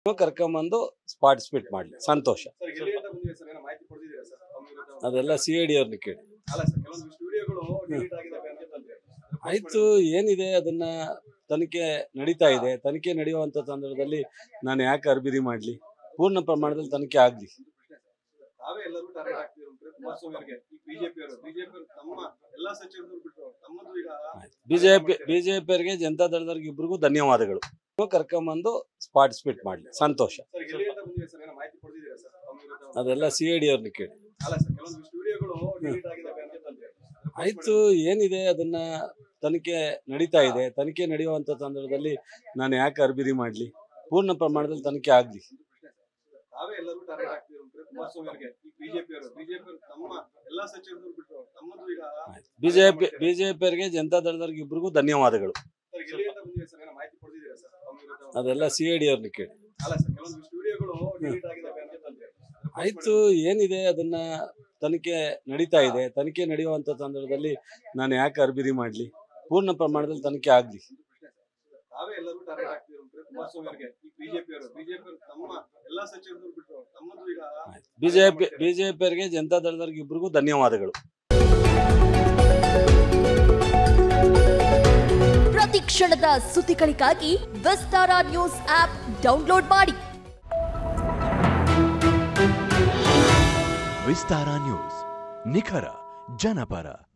ಕರ್ಕೊಂಬಂದು ಪಾರ್ಟಿಸಿಪೇಟ್ ಮಾಡಲಿ ಸಂತೋಷ ಸರ್ ಎಲ್ಲಿ ಅಂತ ಬಂದಿದೆ ಸರ್ ಏನೋ ಮಾಹಿತಿ ಕೊಡ್ತಿದ್ದೀರಾ ಸರ್ ತಮ್ಮ ವಿರುದ್ಧ ಅದೆಲ್ಲ ಸಿ ಐ ಡಿ ಅವ್ರನ್ನ ಕೇಳಿ ಅಲ್ಲ ಸರ್ ಕೆಲವೊಂದು ಸ್ಟುಡಿಯೋಗಳು ಡಿಲೀಟ್ ಆಗಿದ್ದಾವೆ ಅಂತಂದ್ರೆ ಆಯ್ತು ಏನಿದೆ ಅದನ್ನ ತನಿಖೆ ನಡೀತಾ ಇದೆ ತನಿಖೆ ನಡೆಯುವಂತ ಸಂದರ್ಭದಲ್ಲಿ ನಾನು ಯಾಕೆ ಅರ್ಬಿರಿ ಮಾಡಲಿ ಪೂರ್ಣ ಪ್ರಮಾಣದಲ್ಲಿ ತನಿಖೆ ಆಗಲಿ ತಾವೇ ಎಲ್ಲರೂ ಟಾರ್ಗೆಟ್ ಆಗ್ತಿದ್ರು ಕುಮಾರಸ್ವಾಮಿ ಅವರಿಗೆ ಈ ಬಿಜೆಪಿ ಅವರು ಬಿಜೆಪಿ ಅವರು ತಮ್ಮ ಎಲ್ಲಾ ಸಚಿವರು ಬಿಟ್ಟು ತಮ್ಮದು ಈಗ ಬಿಜೆಪಿ ಬಿಜೆಪಿ ಅವರಿಗೆ ಜನತಾ ದಳದವ್ರಿಗೆ ಇಬ್ರಿಗೂ ಧನ್ಯವಾದಗಳು ಕರ್ಕೊಂಬಂದು ಪಾರ್ಟಿಸಿಪೇಟ್ ಮಾಡಲಿ ಸಂತೋಷ ಸರ್ ಎಲ್ಲಿ ಅಂತ ಬಂದಿದೆ ಸರ್ ಏನೋ ಮಾಹಿತಿ ಕೊಡ್ತಿದ್ದೀರಾ ಸರ್ ತಮ್ಮ ವಿರುದ್ಧ ಅದೆಲ್ಲ ಸಿ ಐ ಡಿ ಅವ್ರನ್ನ ಕೇಳಿ ಅಲ್ಲ ಸರ್ ಕೆಲವೊಂದು ಸ್ಟುಡಿಯೋಗಳು ಡಿಲೀಟ್ ಆಗಿದ್ದಾವೆ ಅಂತಂದ್ರೆ ಆಯ್ತು ಏನಿದೆ ಅದನ್ನ ತನಿಖೆ ನಡೀತಾ ಇದೆ ತನಿಖೆ ನಡೆಯುವಂತ ಸಂದರ್ಭದಲ್ಲಿ ನಾನು ಯಾಕೆ ಅರ್ಬಿರಿ ಮಾಡಲಿ ಪೂರ್ಣ ಪ್ರಮಾಣದಲ್ಲಿ ತನಿಖೆ ಆಗಲಿ ತಾವೇ ಎಲ್ಲರೂ ಟಾರ್ಗೆಟ್ ಆಗ್ತಿದ್ರು ಕುಮಾರಸ್ವಾಮಿ ಅವರಿಗೆ ಈ ಬಿಜೆಪಿ ಅವರು ಬಿಜೆಪಿ ಅವರು ತಮ್ಮ ಎಲ್ಲಾ ಸಚಿವರು ಬಿಟ್ಟು ತಮ್ಮದು ಈಗ ಬಿಜೆಪಿ ಬಿಜೆಪಿ ಅವರಿಗೆ ಜನತಾ ದಳದವ್ರಿಗೆ ಇಬ್ರಿಗೂ ಧನ್ಯವಾದಗಳು ಸರ್ ಎಲ್ಲಿ ಅಂತ ಬಂದಿದೆ ಸರ್ ಏನೋ ಮಾಹಿತಿ ಕೊಡ್ತಿದ್ದೀರಾ ಸರ್ ತಮ್ಮ ವಿರುದ್ಧ ಅದೆಲ್ಲ ಸಿ ಐ ಡಿ ಅವ್ರನ್ನ ಕೇಳಿ ಅಲ್ಲ ಸರ್ ಕೆಲವೊಂದು ಸ್ಟುಡಿಯೋಗಳು ಡಿಲೀಟ್ ಆಗಿದ್ದಾವೆ ಅಂತಂದ್ರೆ ಆಯ್ತು ಏನಿದೆ ಅದನ್ನ ತನಿಖೆ ನಡೀತಾ ಇದೆ ತನಿಖೆ ನಡೆಯುವಂತ ಸಂದರ್ಭದಲ್ಲಿ ನಾನು ಯಾಕೆ ಅರ್ಬಿರಿ ಮಾಡಲಿ ಪೂರ್ಣ ಪ್ರಮಾಣದಲ್ಲಿ ತನಿಖೆ ಆಗಲಿ ತಾವೇ ಎಲ್ಲರೂ ಟಾರ್ಗೆಟ್ ಆಗ್ತಿದ್ರು ಕುಮಾರಸ್ವಾಮಿ ಅವರಿಗೆ ಈ ಬಿಜೆಪಿ ಅವರು ಬಿಜೆಪಿ ಅವರು ತಮ್ಮ ಎಲ್ಲಾ ಸಚಿವರು ಬಿಟ್ಟು ತಮ್ಮದು ಈಗ ಬಿಜೆಪಿ ಬಿಜೆಪಿ ಅವರಿಗೆ ಜನತಾ ದಳದವ್ರಿಗೆ ಇಬ್ರಿಗೂ ಧನ್ಯವಾದಗಳು ಪ್ರತಿ ಕ್ಷಣದ ಸುದ್ದಿಗಳಿಗಾಗಿ ವಿಸ್ತಾರ ನ್ಯೂಸ್ ಆಪ್ ಡೌನ್ಲೋಡ್ ಮಾಡಿ ವಿಸ್ತಾರ ನ್ಯೂಸ್ ನಿಖರ ಜನಪರ